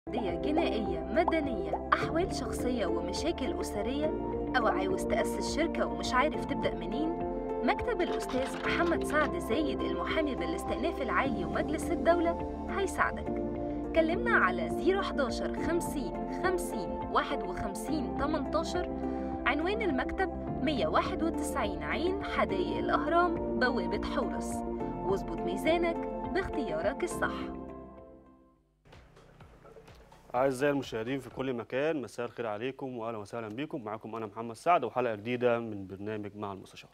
قضية جنائية مدنية أحوال شخصية ومشاكل أسرية أو عاوز تأسس شركة ومش عارف تبدأ منين مكتب الأستاذ محمد سعد زايد المحامي بالاستئناف العالي ومجلس الدولة هيساعدك كلمنا على 011 50 50 51 18 عنوان المكتب 191 عين حدائق الأهرام بوابة حورس واظبط ميزانك باختيارك الصح أعزائي المشاهدين في كل مكان مساء الخير عليكم وأهلا وسهلا بكم معكم أنا محمد سعد وحلقة جديدة من برنامج مع المستشار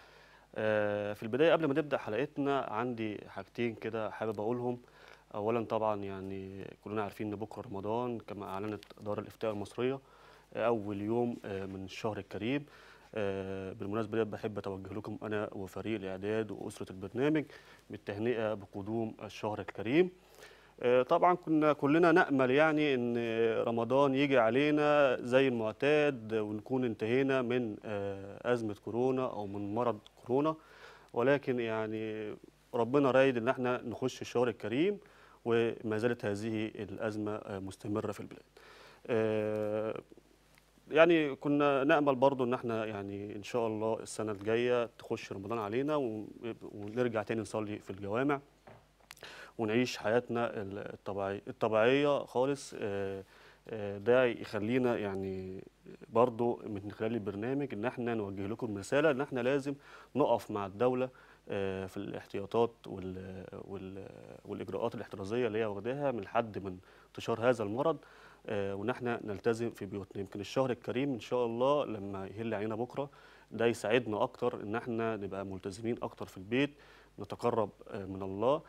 آه، في البداية قبل ما نبدأ حلقتنا عندي حاجتين كده حابب أقولهم أولا طبعا يعني كلنا عارفين إن بكرة رمضان كما أعلنت دار الإفتاء المصرية آه، أول يوم آه، من الشهر الكريم آه، بالمناسبة دي بحب أتوجه لكم أنا وفريق الإعداد وأسرة البرنامج بالتهنئة بقدوم الشهر الكريم آه، طبعا كنا كلنا نأمل يعني ان رمضان يجي علينا زي المعتاد ونكون انتهينا من آه، أزمة كورونا أو من مرض كورونا ولكن يعني ربنا رايد ان احنا نخش الشهر الكريم وما زالت هذه الأزمة آه، مستمرة في البلاد. آه، يعني كنا نأمل برضو ان احنا يعني ان شاء الله السنة الجاية تخش رمضان علينا ون- ونرجع تاني نصلي في الجوامع ونعيش حياتنا الطبيعية الطبيعية خالص آه، آه، ده يخلينا يعني برضو من خلال البرنامج ان احنا نوجه لكم رسالة ان احنا لازم نقف مع الدولة آه، في الاحتياطات وال وال والاجراءات الاحترازية اللي هي واخداها من حد من انتشار هذا المرض آه، وان احنا نلتزم في بيوتنا يمكن الشهر الكريم ان شاء الله لما يهل علينا بكره ده يساعدنا اكتر ان احنا نبقى ملتزمين اكتر في البيت نتقرب آه، من الله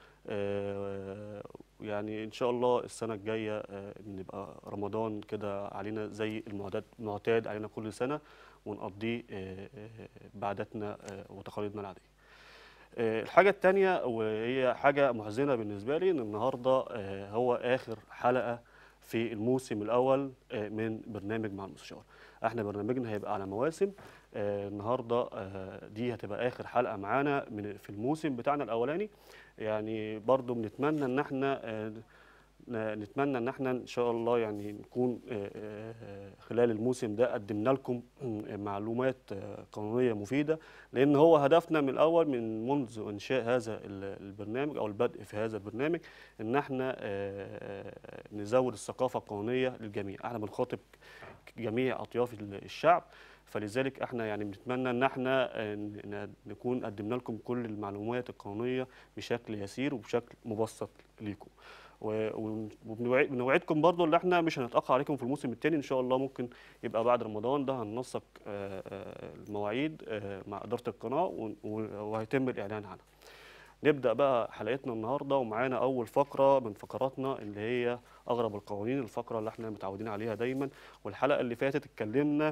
آه، يعني ان شاء الله السنه الجايه آه، نبقى رمضان كده علينا زي المعتاد المعتاد علينا كل سنه ونقضيه آه، آه، بعاداتنا آه، وتقاليدنا العاديه آه، الحاجة التانية وهي حاجة محزنة بالنسبة لي إن النهاردة آه، هو آخر حلقة في الموسم الأول آه، من برنامج مع المستشار. احنا برنامجنا هيبقى على مواسم آه، النهاردة آه، دي هتبقى آخر حلقة معانا من في الموسم بتاعنا الأولاني يعني برضو بنتمنى إن احنا آه، ن- نتمنى ان احنا ان شاء الله يعني نكون آه، آه، خلال الموسم ده قدمنا لكم معلومات آه، قانونيه مفيده لان هو هدفنا من الاول من منذ انشاء هذا ال- البرنامج او البدء في هذا البرنامج ان احنا آه، نزود الثقافه القانونيه للجميع احنا بنخاطب جميع اطياف ال- الشعب فلذلك احنا يعني بنتمنى ان احنا آه، ن- نكون قدمنا لكم كل المعلومات القانونيه بشكل يسير وبشكل مبسط ليكم و- وبنوعد- وبنوعدكم برضو ان احنا مش هنتاخر عليكم في الموسم الثاني ان شاء الله ممكن يبقى بعد رمضان ده هننسق آه، آه، المواعيد آه، مع اداره القناه و- و- وهيتم الاعلان عنها نبدا بقى حلقتنا النهارده ومعانا اول فقره من فقراتنا اللي هي اغرب القوانين الفقره اللي احنا متعودين عليها دايما والحلقه اللي فاتت اتكلمنا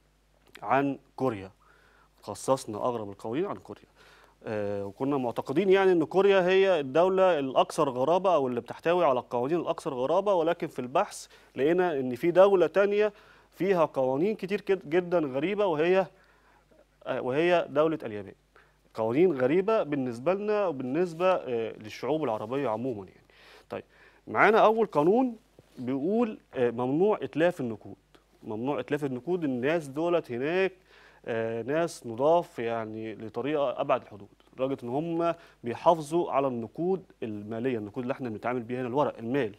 عن كوريا خصصنا اغرب القوانين عن كوريا آه، وكنا معتقدين يعني ان كوريا هي الدوله الاكثر غرابه او اللي بتحتوي على القوانين الاكثر غرابه ولكن في البحث لقينا ان في دوله تانية فيها قوانين كتير كد- جدا غريبه وهي آه، وهي دوله اليابان قوانين غريبه بالنسبه لنا وبالنسبه آه، للشعوب العربيه عموما يعني طيب معانا اول قانون بيقول آه، ممنوع اتلاف النقود ممنوع اتلاف النقود الناس دولت هناك آه، ناس نضاف يعني لطريقه ابعد الحدود لدرجه ان هم بيحافظوا على النقود الماليه النقود اللي احنا بنتعامل بيها هنا الورق المال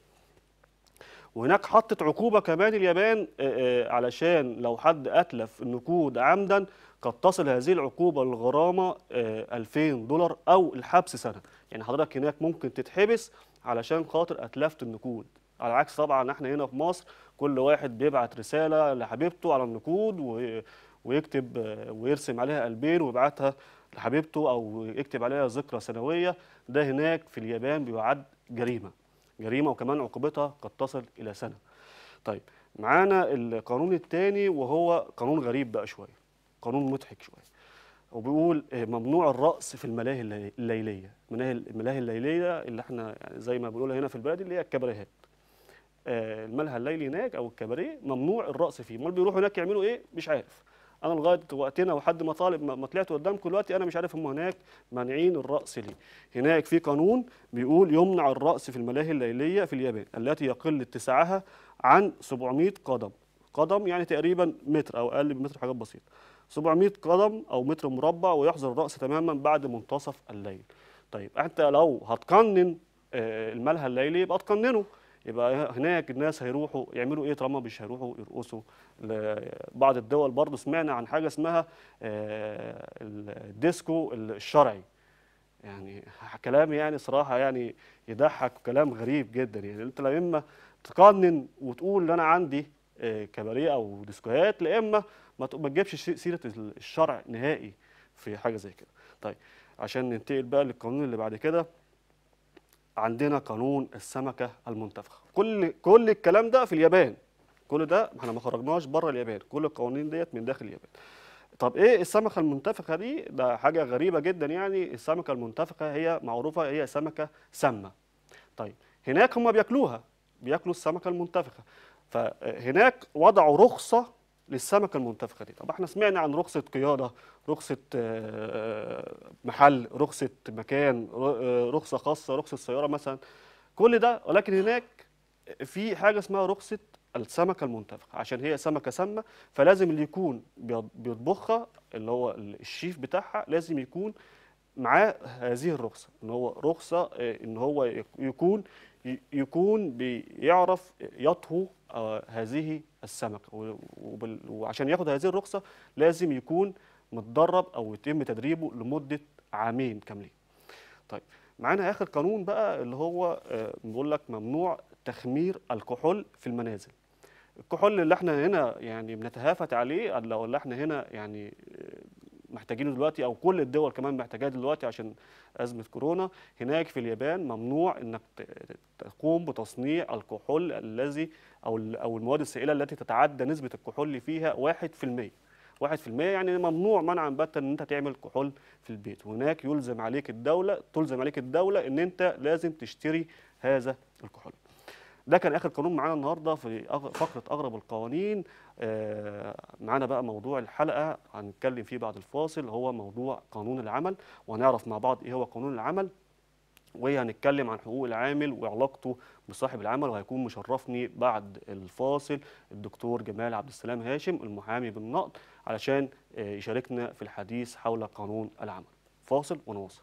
وهناك حطت عقوبه كمان اليابان آه، آه، علشان لو حد اتلف النقود عمدا قد تصل هذه العقوبه للغرامه آه، 2000 دولار او الحبس سنه يعني حضرتك هناك ممكن تتحبس علشان خاطر اتلفت النقود على عكس طبعا احنا هنا في مصر كل واحد بيبعت رساله لحبيبته على النقود و ويكتب آه، ويرسم عليها قلبين ويبعتها لحبيبته او يكتب عليها ذكرى سنويه ده هناك في اليابان بيعد جريمه جريمه وكمان عقوبتها قد تصل الى سنه طيب معانا القانون الثاني وهو قانون غريب بقى شويه قانون مضحك شويه وبيقول آه، ممنوع الرقص في الملاهي اللي- الليليه الملاهي الملاهي الليليه اللي احنا يعني زي ما بنقولها هنا في البلد اللي هي الكباريهات آه، الملهى الليلي هناك او الكباريه ممنوع الرقص فيه امال بيروحوا هناك يعملوا ايه مش عارف انا لغايه وقتنا وحد ما طالب ما ما طلعت قدامكم دلوقتي انا مش عارف هم هناك مانعين الرقص ليه هناك في قانون بيقول يمنع الرقص في الملاهي الليليه في اليابان التي يقل اتساعها عن 700 قدم قدم يعني تقريبا متر او اقل من متر حاجات بسيطه 700 قدم او متر مربع ويحظر الرقص تماما بعد منتصف الليل طيب انت لو هتقنن آه، الملهى الليلي يبقى تقننه يبقى هناك الناس هيروحوا يعملوا ايه طالما مش هيروحوا يرقصوا ل- بعض الدول برضو سمعنا عن حاجه اسمها آه، الديسكو الشرعي يعني كلام يعني صراحه يعني يضحك كلام غريب جدا يعني انت لا اما تقنن وتقول ان انا عندي آه، كباريه او ديسكوهات لا اما ما ت- ما تجيبش شي- سيره الشرع نهائي في حاجه زي كده طيب عشان ننتقل بقى للقانون اللي بعد كده عندنا قانون السمكه المنتفخه كل كل الكلام ده في اليابان كل ده احنا ما خرجناش بره اليابان كل القوانين ديت من داخل اليابان طب ايه السمكه المنتفخه دي ده حاجه غريبه جدا يعني السمكه المنتفخه هي معروفه هي سمكه سامه طيب هناك هم بياكلوها بياكلوا السمكه المنتفخه فهناك وضعوا رخصه للسمكه المنتفخه دي طب احنا سمعنا عن رخصه قياده رخصه آه، محل رخصه مكان ر- آه، رخصه خاصه رخصه سياره مثلا كل ده ولكن هناك في حاجه اسمها رخصه السمكه المنتفخه عشان هي سمكه سامه فلازم اللي يكون بيط- بيطبخها اللي هو الشيف بتاعها لازم يكون معاه هذه الرخصه ان هو رخصه آه، ان هو يك- يكون ي- يكون بيعرف يطهو آه، هذه السمكه و- وبال- وعشان ياخد هذه الرخصه لازم يكون متدرب او يتم تدريبه لمده عامين كاملين. طيب معانا اخر قانون بقى اللي هو آه، بيقول لك ممنوع تخمير الكحول في المنازل. الكحول اللي احنا هنا يعني بنتهافت عليه لو اللي احنا هنا يعني آه، محتاجينه دلوقتي او كل الدول كمان محتاجاه دلوقتي عشان ازمه كورونا هناك في اليابان ممنوع انك ت- تقوم بتصنيع الكحول الذي او ال- او المواد السائله التي تتعدى نسبه الكحول فيها 1% 1% يعني ممنوع منعا باتا ان انت تعمل كحول في البيت وهناك يلزم عليك الدوله تلزم عليك الدوله ان انت لازم تشتري هذا الكحول ده كان اخر قانون معانا النهارده في أغ- فقره اغرب القوانين آه، معانا بقى موضوع الحلقه هنتكلم فيه بعد الفاصل هو موضوع قانون العمل وهنعرف مع بعض ايه هو قانون العمل وهنتكلم عن حقوق العامل وعلاقته بصاحب العمل وهيكون مشرفني بعد الفاصل الدكتور جمال عبد السلام هاشم المحامي بالنقد علشان آه، يشاركنا في الحديث حول قانون العمل فاصل ونواصل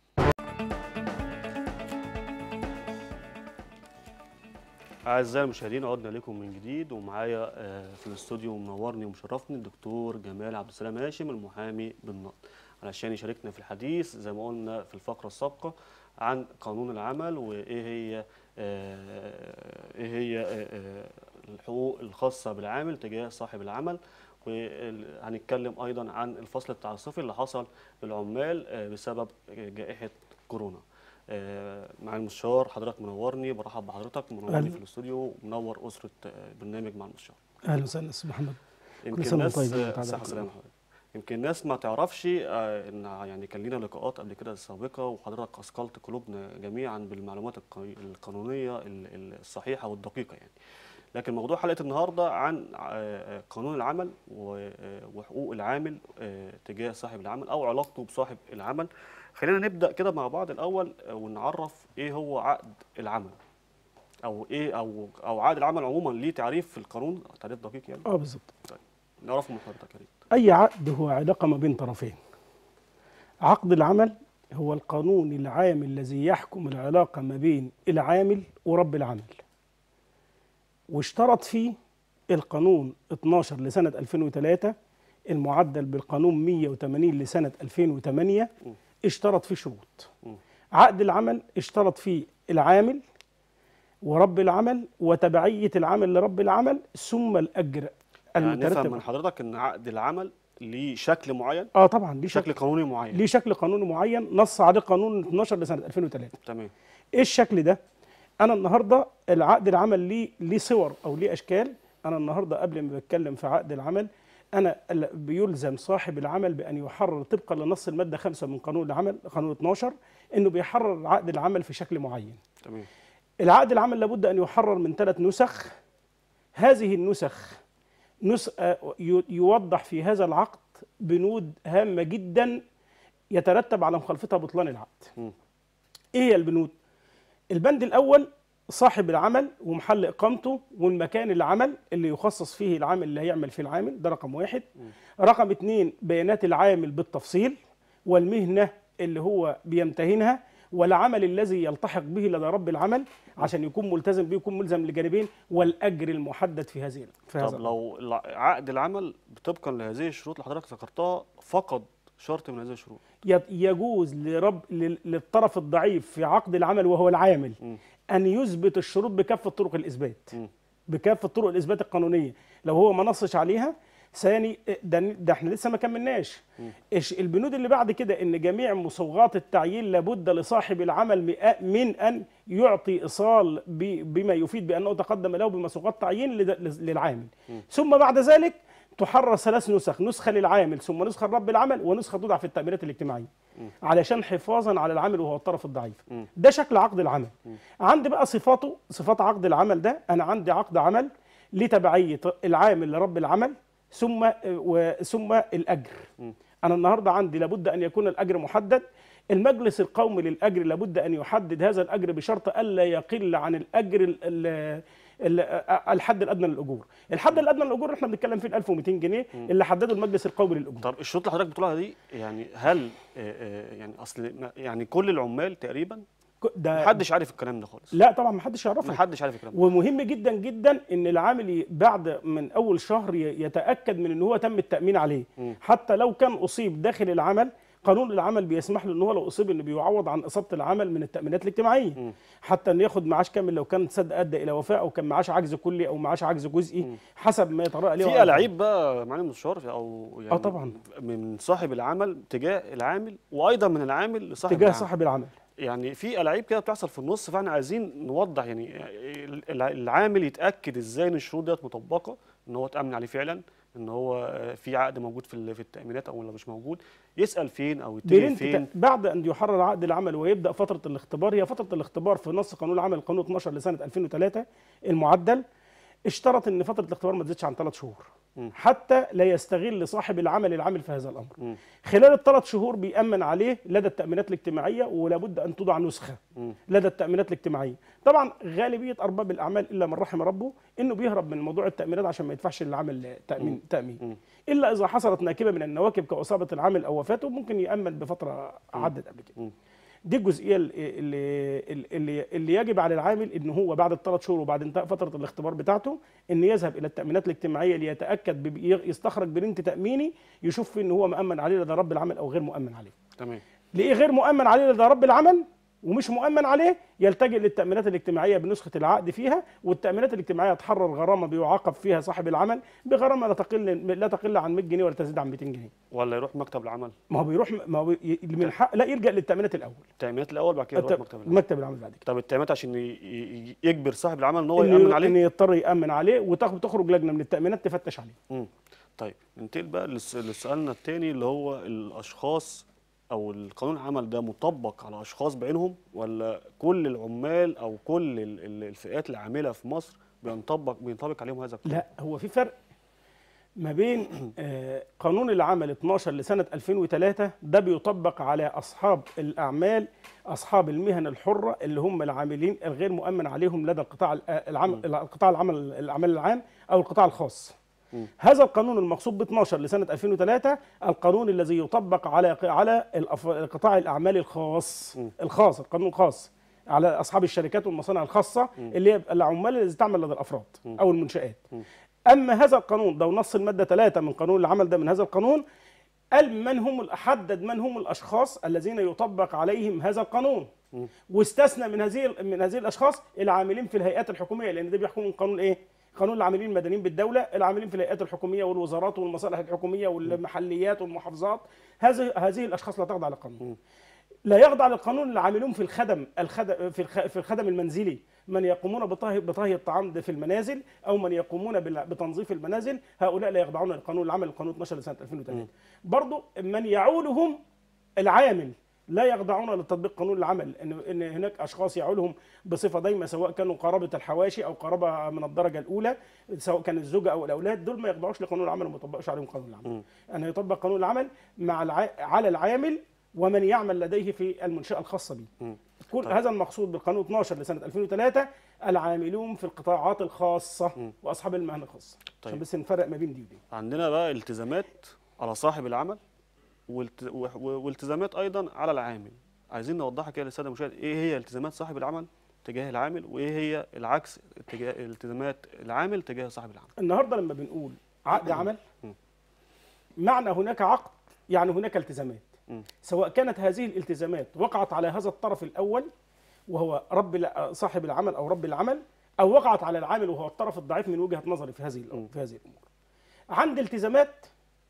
أعزائي المشاهدين عدنا لكم من جديد ومعايا آه، في الاستوديو منورني ومشرفني الدكتور جمال عبد السلام هاشم المحامي بالنقد علشان يشاركنا في الحديث زي ما قلنا في الفقرة السابقة عن قانون العمل وإيه هي آه، إيه هي آه، آه، الحقوق الخاصة بالعامل تجاه صاحب العمل وهنتكلم أيضا عن الفصل التعسفي اللي حصل للعمال آه، بسبب جائحة كورونا آه، مع المستشار حضرتك منورني برحب بحضرتك منورني أهلا. في الاستوديو ومنور اسره آه، برنامج مع المستشار اهلا وسهلا استاذ محمد يمكن سنة الناس وأنت طيب آه، وأنت صحة على وسلامة خير. حضرتك يمكن الناس ما تعرفش آه، ان يعني كان لينا لقاءات قبل كده سابقه وحضرتك اثقلت قلوبنا جميعا بالمعلومات الق- القانونيه ال- ال- الصحيحه والدقيقه يعني لكن موضوع حلقه النهارده عن آه، آه، قانون العمل و- آه، وحقوق العامل آه، تجاه صاحب العمل او علاقته بصاحب العمل خلينا نبدا كده مع بعض الاول آه، ونعرف ايه هو عقد العمل او ايه او او عقد العمل عموما ليه تعريف في القانون تعريف دقيق يعني اه بالظبط نعرفه من حضرتك يا ريت اي عقد هو علاقه ما بين طرفين عقد العمل هو القانون العام الذي يحكم العلاقه ما بين العامل ورب العمل واشترط فيه القانون 12 لسنه 2003 المعدل بالقانون 180 لسنه 2008 م. اشترط فيه شروط م. عقد العمل اشترط فيه العامل ورب العمل وتبعيه العمل لرب العمل ثم الاجر يعني نفهم المترتب من حضرتك ان عقد العمل ليه شكل معين اه طبعا ليه شكل شكل قانوني معين ليه شكل قانوني معين نص عليه قانون 12 لسنه 2003 تمام ايه الشكل ده انا النهارده العقد العمل ليه ليه صور او ليه اشكال انا النهارده قبل ما بتكلم في عقد العمل انا ال- بيلزم صاحب العمل بان يحرر طبقا لنص الماده 5 من قانون العمل قانون 12 انه بيحرر عقد العمل في شكل معين تمام العقد العمل لابد ان يحرر من ثلاث نسخ هذه النسخ نس... آه، ي- يوضح في هذا العقد بنود هامه جدا يترتب على مخالفتها بطلان العقد. مم. ايه هي البنود؟ البند الاول صاحب العمل ومحل اقامته والمكان العمل اللي يخصص فيه العامل اللي هيعمل فيه العامل ده رقم واحد. رقم اتنين بيانات العامل بالتفصيل والمهنه اللي هو بيمتهنها والعمل الذي يلتحق به لدى رب العمل عشان يكون ملتزم به يكون ملزم لجانبين والاجر المحدد في هذه في هذا طب لو الع- عقد العمل طبقا لهذه الشروط اللي حضرتك ذكرتها فقد شرط من هذه الشروط يت- يجوز لرب لل- للطرف الضعيف في عقد العمل وهو العامل مم. ان يثبت الشروط بكافه طرق الاثبات مم. بكافه طرق الاثبات القانونيه لو هو ما نصش عليها ثاني ده, ده احنا لسه ما كملناش إيش البنود اللي بعد كده ان جميع مصوغات التعيين لابد لصاحب العمل مئة- من ان يعطي ايصال ب- بما يفيد بانه تقدم له بمصوغات تعيين لد- للعامل ثم بعد ذلك تحرر ثلاث نسخ نسخه للعامل ثم نسخه لرب العمل ونسخه توضع في التامينات الاجتماعيه علشان حفاظا على العامل وهو الطرف الضعيف ده شكل عقد العمل عندي بقى صفاته صفات عقد العمل ده انا عندي عقد عمل لتبعيه العامل لرب العمل ثم ثم الاجر انا النهارده عندي لابد ان يكون الاجر محدد المجلس القومي للاجر لابد ان يحدد هذا الاجر بشرط الا يقل عن الاجر ال ال ال الحد الادنى للاجور الحد الادنى للاجور احنا بنتكلم فيه ال 1200 جنيه اللي حدده المجلس القومي للاجور طب الشروط اللي حضرتك بتقولها دي يعني هل آه، آه، يعني اصل ما- يعني كل العمال تقريبا ده محدش عارف الكلام ده خالص لا طبعا ما حدش يعرفها محدش عارف الكلام ده ومهم جدا جدا ان العامل ي- بعد من اول شهر ي- يتاكد من ان هو تم التامين عليه مم. حتى لو كان اصيب داخل العمل قانون العمل بيسمح له ان هو لو اصيب انه بيعوض عن اصابه العمل من التامينات الاجتماعيه مم. حتى انه ياخد معاش كامل لو كان سد ادى الى وفاه او كان معاش عجز كلي او معاش عجز جزئي حسب ما يتراءى عليه في وعلى ألاعيب بقى معالي المستشار او يعني آه طبعا. من صاحب العمل تجاه العامل وايضا من العامل لصاحب تجاه العمل. صاحب العمل يعني في ألاعيب كده بتحصل في النص فاحنا عايزين نوضح يعني الع- العامل يتاكد ازاي ان الشروط ديت مطبقه ان هو اتامن عليه فعلا ان هو آه، في عقد موجود في ال- في التامينات او لو مش موجود يسال فين او يتجه بلنت فين بعد ان يحرر عقد العمل ويبدا فتره الاختبار هي فتره الاختبار في نص قانون العمل القانون 12 لسنه 2003 المعدل اشترط ان فتره الاختبار ما تزيدش عن ثلاث شهور مم. حتى لا يستغل صاحب العمل العامل في هذا الامر مم. خلال الثلاث شهور بيأمن عليه لدى التأمينات الاجتماعية ولابد أن توضع نسخة مم. لدى التأمينات الاجتماعية طبعا غالبية أرباب الأعمال إلا من رحم ربه إنه بيهرب من موضوع التأمينات عشان ما يدفعش للعامل تأمين تأمين إلا إذا حصلت ناكبة من النواكب كإصابة العامل أو وفاته ممكن يأمن بفترة عدت قبل كده مم. دي الجزئيه اللي, اللي, اللي, اللي يجب على العامل ان هو بعد الثلاث شهور وبعد انتهاء فتره الاختبار بتاعته ان يذهب الى التامينات الاجتماعيه ليتاكد بب- يستخرج برنت تاميني يشوف فيه ان هو مؤمن عليه لدى رب العمل او غير مؤمن عليه. تمام ليه غير مؤمن عليه لدى رب العمل ومش مؤمن عليه يلتجئ للتامينات الاجتماعيه بنسخه العقد فيها والتامينات الاجتماعيه تحرر غرامه بيعاقب فيها صاحب العمل بغرامه لا تقل لا تقل عن 100 جنيه ولا تزيد عن 200 جنيه. ولا يروح مكتب العمل ما هو بيروح ما هو ي- من حق لا يلجا للتامينات الاول. التامينات الاول بعد كده يروح مكتب العمل مكتب العمل بعد كده. طب التامينات عشان ي- ي- يجبر صاحب العمل ان هو إنه- يامن عليه ان يضطر يامن عليه وتاخد تخرج لجنه من التامينات تفتش عليه مم. طيب ننتقل بقى للس- لسؤالنا التاني اللي هو الاشخاص او القانون العمل ده مطبق على اشخاص بعينهم ولا كل العمال او كل ال- ال- الفئات العامله في مصر بينطبق بينطبق عليهم هذا القانون لا هو في فرق ما بين آه، قانون العمل 12 لسنه 2003 ده بيطبق على اصحاب الاعمال اصحاب المهن الحره اللي هم العاملين الغير مؤمن عليهم لدى القطاع ال- آه، العمل القطاع العمل الاعمال العام او القطاع الخاص هذا القانون المقصود ب 12 لسنه 2003 القانون الذي يطبق على على الأف- قطاع الاعمال الخاص الخاص القانون الخاص على اصحاب الشركات والمصانع الخاصه اللي هي العمال الذي تعمل لدى الافراد او المنشات اما هذا القانون ده ونص الماده 3 من قانون العمل ده من هذا القانون قال من هم حدد من هم الاشخاص الذين يطبق عليهم هذا القانون واستثنى من هذه من هذه الاشخاص العاملين في الهيئات الحكوميه لان ده بيحكم من قانون ايه قانون العاملين المدنيين بالدوله العاملين في الهيئات الحكوميه والوزارات والمصالح الحكوميه والمحليات والمحافظات هذه هذه الاشخاص لا تخضع للقانون لا يخضع للقانون العاملون في الخدم الخدم في الخ- في الخدم المنزلي من يقومون بطهي بطهي الطعام ده في المنازل او من يقومون بال- بتنظيف المنازل هؤلاء لا يخضعون للقانون العمل القانون 12 لسنه 2003 برضو من يعولهم العامل لا يخضعون لتطبيق قانون العمل ان ان هناك اشخاص يعولهم بصفه دايمه سواء كانوا قرابه الحواشي او قرابه من الدرجه الاولى سواء كان الزوجه او الاولاد دول ما يخضعوش لقانون العمل وما يطبقش عليهم قانون العمل ان يطبق قانون العمل مع الع... على العامل ومن يعمل لديه في المنشاه الخاصه به مم. كل هذا المقصود بالقانون 12 لسنه 2003 العاملون في القطاعات الخاصه واصحاب المهن الخاصه طيب. عشان بس نفرق ما بين دي ودي عندنا بقى التزامات على صاحب العمل والت... و- و- والتزامات ايضا على العامل عايزين نوضحها كده للساده المشاهد ايه هي التزامات صاحب العمل تجاه العامل وايه هي العكس اتجاه التزامات العامل تجاه صاحب العمل النهارده لما بنقول عقد عمل مم. معنى هناك عقد يعني هناك التزامات مم. سواء كانت هذه الالتزامات وقعت على هذا الطرف الاول وهو رب الع- صاحب العمل او رب العمل او وقعت على العامل وهو الطرف الضعيف من وجهه نظري في هذه الأمور في هذه الامور. عندي التزامات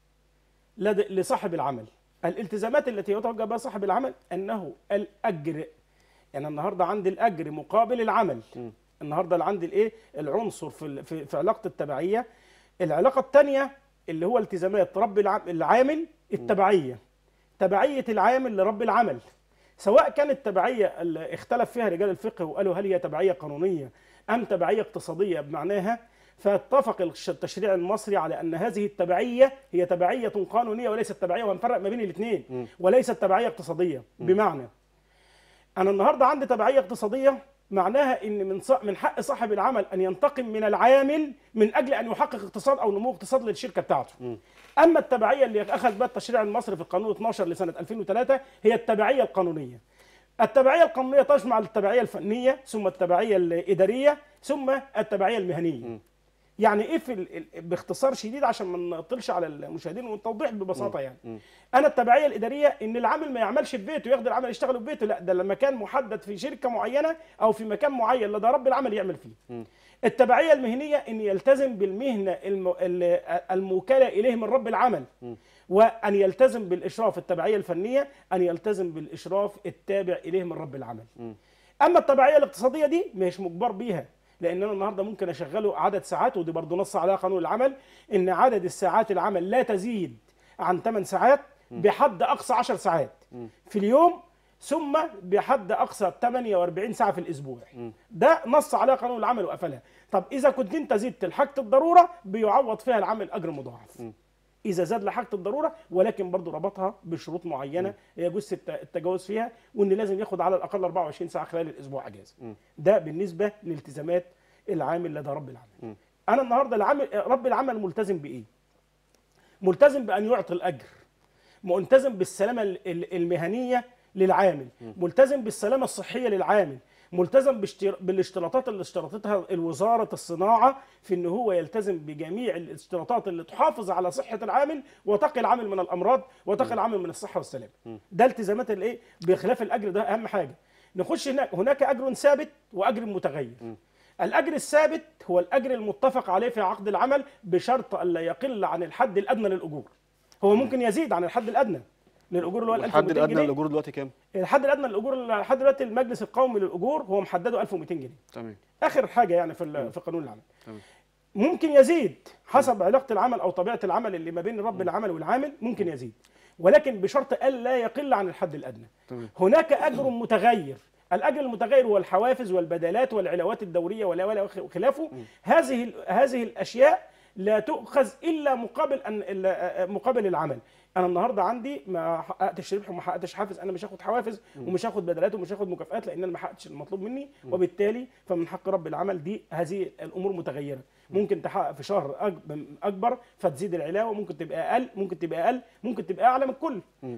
لد- لصاحب العمل الالتزامات التي يتوجه بها صاحب العمل انه الاجر يعني النهارده عندي الاجر مقابل العمل مم. النهارده اللي عندي الايه العنصر في ال- في, في علاقه التبعيه العلاقه الثانيه اللي هو التزامات رب الع- العامل التبعيه تبعيه العامل لرب العمل سواء كانت تبعيه اللي اختلف فيها رجال الفقه وقالوا هل هي تبعيه قانونيه ام تبعيه اقتصاديه بمعناها فاتفق الش- التشريع المصري على ان هذه التبعيه هي تبعيه قانونيه وليست تبعيه وهنفرق ما بين الاثنين وليست تبعيه اقتصاديه بمعنى انا النهارده عندي تبعيه اقتصاديه معناها ان من ص- من حق صاحب العمل ان ينتقم من العامل من اجل ان يحقق اقتصاد او نمو اقتصاد للشركه بتاعته. اما التبعيه اللي اخذ بها التشريع المصري في القانون 12 لسنه 2003 هي التبعيه القانونيه. التبعيه القانونيه تجمع التبعيه الفنيه ثم التبعيه الاداريه ثم التبعيه المهنيه. يعني ايه في ال- ال- باختصار شديد عشان ما نطلش على المشاهدين والتوضيح ببساطه يعني انا التبعيه الاداريه ان العامل ما يعملش في بيته ياخد العمل يشتغل في بيته لا ده لما كان محدد في شركه معينه او في مكان معين لدى رب العمل يعمل فيه التبعيه المهنيه ان يلتزم بالمهنه الم... ال- الموكله اليه من رب العمل وان يلتزم بالاشراف التبعيه الفنيه ان يلتزم بالاشراف التابع اليه من رب العمل اما التبعيه الاقتصاديه دي مش مجبر بيها لان انا النهارده ممكن اشغله عدد ساعات ودي برضه نص عليها قانون العمل ان عدد الساعات العمل لا تزيد عن 8 ساعات بحد اقصى 10 ساعات في اليوم ثم بحد اقصى 48 ساعه في الاسبوع ده نص عليها قانون العمل وقفلها طب اذا كنت انت زدت لحاجه الضروره بيعوض فيها العمل اجر مضاعف اذا زاد لحاجه الضروره ولكن برضه ربطها بشروط معينه يجوز الت- التجاوز فيها وان لازم ياخد على الاقل 24 ساعه خلال الاسبوع اجازه ده بالنسبه لالتزامات العامل لدى رب العمل انا النهارده العامل رب العمل ملتزم بايه ملتزم بان يعطي الاجر ملتزم بالسلامه ال- ال- المهنيه للعامل ملتزم بالسلامه الصحيه للعامل ملتزم باشتر- بالاشتراطات اللي اشترطتها الوزاره الصناعه في ان هو يلتزم بجميع الاشتراطات اللي تحافظ على صحه العامل وتقي العامل من الامراض وتقي العامل من الصحه والسلامه ده التزامات الايه بخلاف الاجر ده اهم حاجه نخش هناك هناك اجر ثابت واجر متغير الاجر الثابت هو الاجر المتفق عليه في عقد العمل بشرط الا يقل عن الحد الادنى للاجور هو ممكن يزيد عن الحد الادنى للاجور اللي هو ال الحد 1200 الادنى جنيه للاجور دلوقتي كام؟ الحد الادنى للاجور لحد دلوقتي المجلس القومي للاجور هو محدده 1200 جنيه تمام اخر حاجه يعني في ال- في قانون العمل تمام. ممكن يزيد حسب علاقه العمل او طبيعه العمل اللي ما بين رب العمل والعامل ممكن يزيد ولكن بشرط الا يقل عن الحد الادنى تمام. هناك اجر متغير الاجر المتغير هو الحوافز والبدلات والعلاوات الدوريه ولا ولا وخلافه هذه ال- هذه الاشياء لا تؤخذ الا مقابل ان إلا- مقابل العمل انا النهارده عندي ما حققتش ربح وما حققتش حافز انا مش هاخد حوافز ومش هاخد بدلات ومش هاخد مكافآت لان انا ما حققتش المطلوب مني وبالتالي فمن حق رب العمل دي هذه الامور متغيره ممكن تحقق في شهر أك- اكبر فتزيد العلاوه ممكن تبقى اقل ممكن تبقى اقل ممكن تبقى اعلى من الكل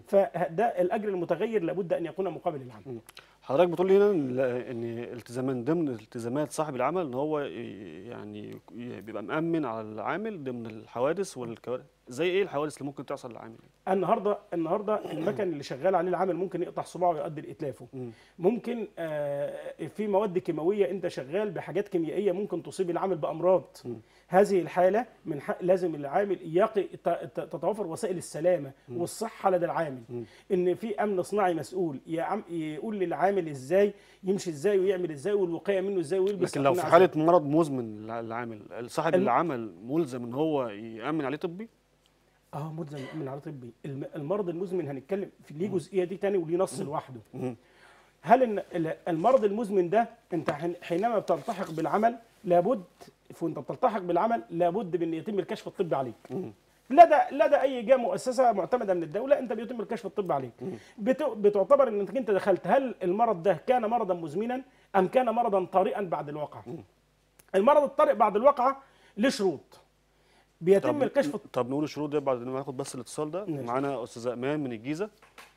فده الاجر المتغير لابد ان يكون مقابل العمل حضرتك بتقول لي هنا ان إن التزامان ضمن التزامات صاحب العمل ان هو ي- يعني ي- بيبقى مأمن على العامل ضمن الحوادث والكوارث زي ايه الحوادث اللي ممكن تحصل للعامل؟ النهارده النهارده المكن اللي شغال عليه العامل ممكن يقطع صباعه ويؤدي لاتلافه ممكن آه، في مواد كيماويه انت شغال بحاجات كيميائيه ممكن تصيب العامل بامراض هذه الحالة من حق لازم العامل يقي ت- ت- تتوفر وسائل السلامة والصحة لدى العامل إن في أمن صناعي مسؤول يعم- يقول للعامل إزاي يمشي إزاي ويعمل إزاي والوقاية منه إزاي ويلبس لكن لو في أقنعة حاله مرض مزمن للع- للعامل صاحب الم- العمل ملزم ان هو يأمن عليه طبي؟ اه ملزم من على طبي الم- المرض المزمن هنتكلم في ليه جزئيه دي تاني وليه نص لوحده مم. هل ان ال- المرض المزمن ده انت حين- حينما بتلتحق بالعمل لابد وانت بتلتحق بالعمل لابد بان يتم الكشف الطبي عليك مم. لدى لدى اي جهه مؤسسه معتمده من الدوله انت بيتم الكشف الطبي عليك بت- بتعتبر انك انت دخلت هل المرض ده كان مرضا مزمنا ام كان مرضا طارئا بعد الواقعه المرض الطارئ بعد الواقعه له شروط بيتم الكشف طب نقول الشروط دي بعد ما ناخد بس الاتصال ده ماشي. معانا استاذه امان من الجيزه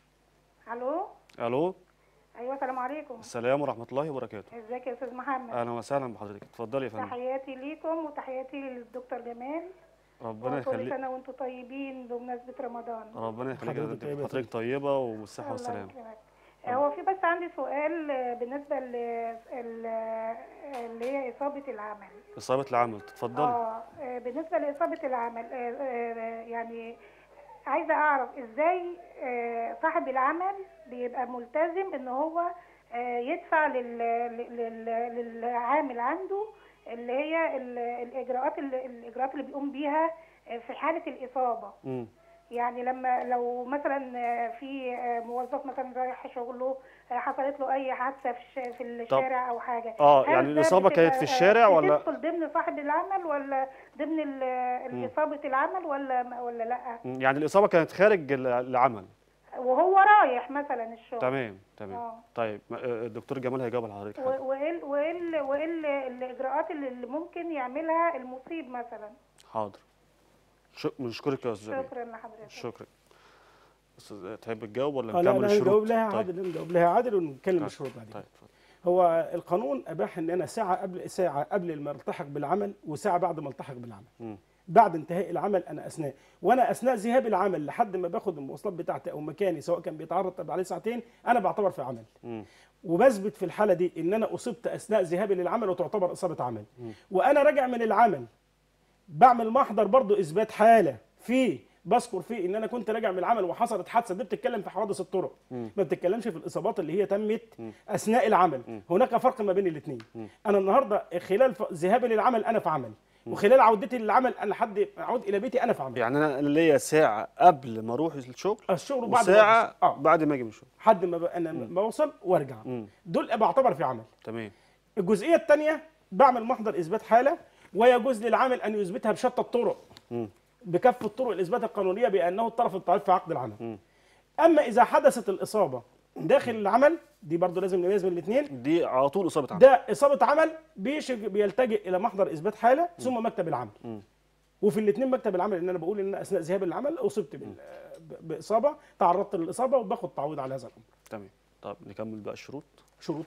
الو الو ايوه السلام عليكم السلام ورحمه الله وبركاته ازيك يا استاذ محمد اهلا وسهلا بحضرتك اتفضلي يا فندم تحياتي ليكم وتحياتي للدكتور جمال ربنا وكل يخليك سنه وانتم طيبين بمناسبه رمضان ربنا يخليك يا حضرتك فندم. طيبة. حضرتك طيبه والصحه الله والسلامه يكرمك. هو في بس عندي سؤال آه، بالنسبه ل ال- اللي هي اصابه العمل اصابه العمل اتفضلي اه آه، بالنسبه لاصابه العمل آه، آه، يعني عايزه اعرف ازاي آه، صاحب العمل بيبقى ملتزم ان هو آه، يدفع لل- لل- للعامل عنده اللي هي ال- الاجراءات اللي الاجراءات اللي بيقوم بيها آه، في حاله الاصابه مم. يعني لما لو مثلا آه، في آه، موظف مثلا رايح شغله آه، حصلت له اي حادثه في الش- في الشارع او حاجه آه، هل يعني ده الإصابة كانت في بتبقى، آه، الشارع ولا- بتدخل ضمن صاحب العمل ولا ضمن ال- اصابه العمل ولا ولا لا مم. يعني الاصابه كانت خارج ال- العمل وهو رايح مثلا الشغل تمام تمام اه طيب ما- آه، الدكتور جمال هيجاوب على حضرتك و- حاضر. وايه ال- وايه ال- وايه ال- الاجراءات اللي اللي ممكن يعملها المصيب مثلا حاضر شك... بنشكرك يا استاذ جمال شكرا لحضرتك شكرا استاذ تحب تجاوب ولا آه، لا نكمل لا الشروط نجاوب لها طيب عادل نجاوب لها عادل ونتكلم طيب. الشروط بعدين طيب اتفضل. هو القانون اباح ان انا ساعه قبل ساعه قبل ما التحق بالعمل وساعه بعد ما التحق بالعمل مم. بعد انتهاء العمل انا اثناء وانا اثناء ذهاب العمل لحد ما باخد المواصلات بتاعتي او مكاني سواء كان بيتعرض عليه ساعتين انا بعتبر في عمل مم. وبثبت في الحاله دي ان انا اصبت اثناء ذهابي للعمل وتعتبر اصابه عمل وانا راجع من العمل بعمل محضر برضو اثبات حاله فيه بذكر فيه ان انا كنت راجع من العمل وحصلت حادثه دي بتتكلم في حوادث الطرق ما بتتكلمش في الاصابات اللي هي تمت اثناء العمل هناك فرق ما بين الاثنين انا النهارده خلال ف- ذهابي للعمل انا في عمل وخلال عودتي للعمل انا لحد اعود الى بيتي انا في عمل يعني انا ليا ساعه قبل ما اروح الشغل الشغل بعد ما وساعه أوصل. اه بعد ما اجي من الشغل لحد ما ب- انا ما اوصل وارجع مم. دول بعتبر في عمل تمام الجزئيه الثانيه بعمل محضر اثبات حاله ويجوز للعامل ان يثبتها بشتى الطرق مم. بكافه الطرق الاثبات القانونيه بانه الطرف الضعيف في عقد العمل مم. اما اذا حدثت الاصابه داخل العمل دي برضو لازم نميز بين الاثنين دي على طول اصابه عمل ده اصابه عمل بيش- بيلتجئ الى محضر اثبات حاله ثم مكتب العمل مم. وفي الاثنين مكتب العمل ان انا بقول ان أنا اثناء ذهاب العمل اصبت بال- ب- باصابه تعرضت للاصابه وباخد تعويض على هذا الامر تمام طب نكمل بقى الشروط شروط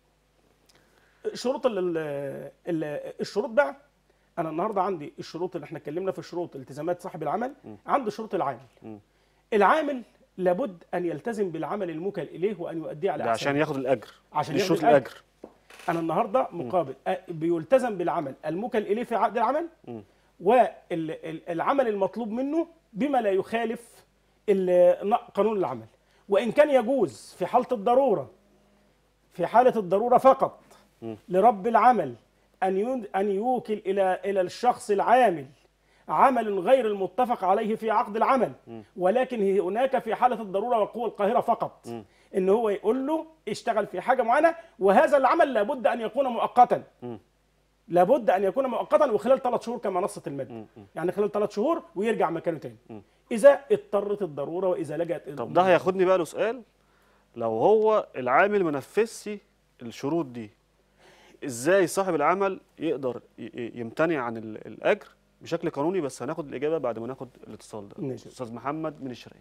شروط ال ال الشروط بقى انا النهارده عندي الشروط اللي احنا اتكلمنا في الشروط التزامات صاحب العمل عندي شروط العامل مم. العامل لابد ان يلتزم بالعمل الموكل اليه وان يؤديه على ده احسن عشان ياخد الاجر عشان دي ياخد شروط الأجر. الاجر انا النهارده مقابل أ- بيلتزم بالعمل الموكل اليه في عقد العمل مم. والعمل المطلوب منه بما لا يخالف ال- قانون العمل وان كان يجوز في حاله الضروره في حاله الضروره فقط مم. لرب العمل ان يون- ان يوكل الى الى الشخص العامل عمل غير المتفق عليه في عقد العمل ولكن هي هناك في حاله الضروره والقوه القاهره فقط ان هو يقول له اشتغل في حاجه معينه وهذا العمل لابد ان يكون مؤقتا مم. لابد ان يكون مؤقتا وخلال ثلاث شهور كما نصت الماده يعني خلال ثلاث شهور ويرجع مكانه تاني اذا اضطرت الضروره واذا لجأت طب ده هياخدني بقى لسؤال لو هو العامل ما نفذش الشروط دي ازاي صاحب العمل يقدر ي- ي- يمتنع عن ال- الاجر بشكل قانوني بس هناخد الاجابه بعد ما ناخد الاتصال ده ماشي. استاذ محمد من الشرقيه